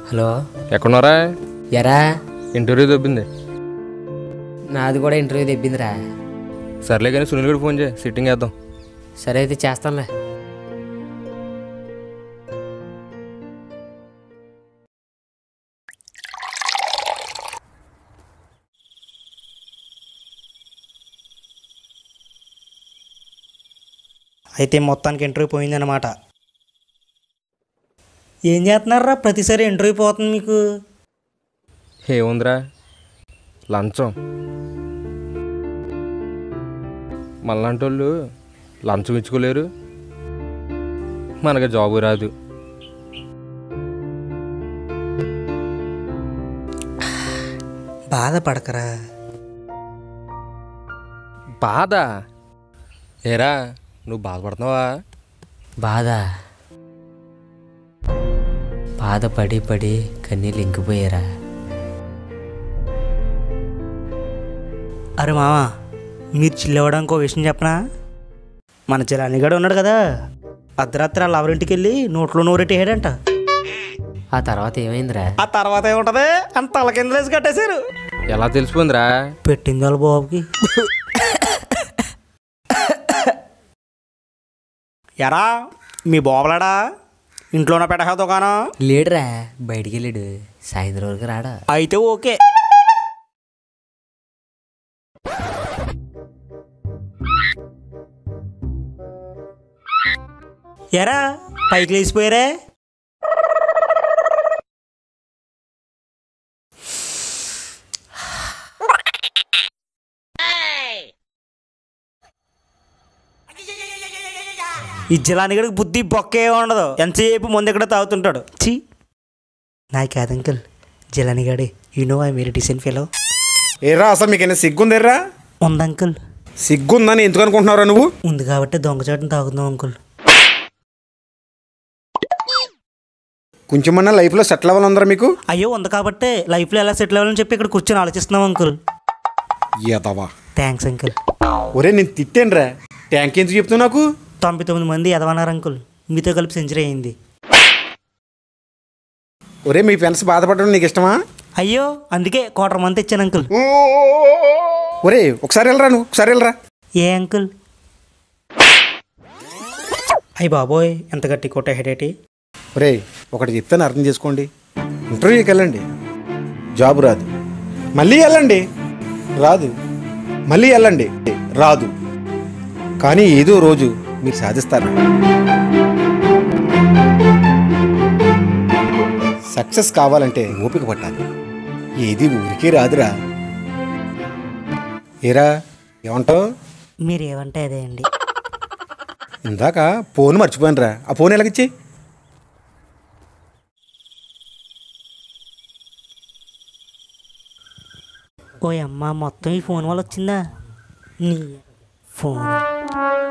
hello ఎక్కడున్నారా ఎరా interview దొబ్బింది నాది కూడా ఇంటర్వ్యూ తెప్పిందిరా సర్లే కానీ సునీల్ కూడా ఫోన్ చేయి సిట్టింగ్ వేద్దాం సరే అయితే చేస్తానులే అయితే మొత్తానికి ఇంటర్వ్యూ పోయిందన్నమాట ఏం చేస్తున్నారా ప్రతిసారి ఇంటర్వ్యూ పోతుంది మీకు ఏముందిరా లంచం మళ్ళంటి వాళ్ళు లంచం ఇచ్చుకోలేరు మనకి జాబు రాదు బాధపడకరా బాధ ఏరా నువ్వు బాధపడుతున్నావా బాధ బాధ పడి పడి కన్నీళ్ళు ఇంకిపోయారా అరే మామ మీరు చిల్లవడానికి ఒక విషయం చెప్పనా మన చిలానిగాడు ఉన్నాడు కదా అర్ధరాత్రి వాళ్ళ ఎవరింటికి వెళ్ళి నోట్లో నోరెట్టేయడంట ఆ తర్వాత ఏమైందిరా ఆ తర్వాత ఏముంటది అంత తల కింద వేసి కట్టేశారు ఎలా తెలిసిపోయిందిరా పెట్టింది వాళ్ళ బాబుకి ఎరా మీ బాబులాడా ఇంట్లోనే పెట్టా దుకాణం లేడురా బయటికి వెళ్ళాడు సాయంత్రం వరకు రాడా అయితే ఓకే ఎరా పైకి లేచిపోయారే ఈ జిలానిగడికి బుద్ధి బొక్కే ఉండదు ఎంతసేపు ముందు ఎక్కడ తాగుతుంటాడు ఛీ నాకు కాదు అంకుల్ జిలానిగాడే you know I very decent fellow ఏరా అసలు మీకైనా సిగ్గుందేర్రా ఉంది అంకుల్ సిగ్గుందని ఎందుకు అనుకుంటున్నారా నువ్వు ఉంది కాబట్టి దొంగచాటును తాగుతున్నాం అంకుల్ కొంచెమన్నా లైఫ్లో సెటిల్ అవ్వాలందరా మీకు అయ్యో ఉంది కాబట్టి లైఫ్లో ఎలా సెటిల్ అవ్వాలని చెప్పి ఇక్కడ కూర్చొని ఆలోచిస్తున్నాం అంకుల్ ఏదవా థ్యాంక్స్ అంకుల్ ఒరే నేను తిట్టానురా ట్యాంక్ ఎందుకు చెప్తావు నాకు తొంభై తొమ్మిది మంది ఎదవన్నారు అంకుల్ మీతో కలిపి సెంచరీ అయింది ఒరే మీ ఫ్రెండ్స్ బాధపడడం నీకు ఇష్టమా అయ్యో అందుకే క్వార్టర్ మంత్ ఇచ్చాను అంకుల్ ఒరే ఒకసారి వెళ్ళరా నువ్వు ఒకసారి వెళ్ళరా ఏ అంకుల్ అయ్యి బాబోయ్ ఎంత గట్టి కొట్ట హెడేటి ఒరే ఒకటి చెప్తాను అర్థం చేసుకోండి ఇంటర్వ్యూకి వెళ్ళండి జాబ్ రాదు మళ్ళీ వెళ్ళండి రాదు మళ్ళీ వెళ్ళండి రాదు కానీ ఏదో రోజు మీరు సాధిస్తారు సక్సెస్ కావాలంటే ఓపిక పట్టాలి ఏది ఊరికే రాదురా ఏరా ఏమంటావు మీరు ఏమంటే అదే అండి ఇందాక ఫోన్ మర్చిపోయానురా ఆ ఫోన్ ఎలాగిచ్చి ఓ అమ్మ మొత్తం ఈ ఫోన్ వల్ల వచ్చిందా నీ ఫోన్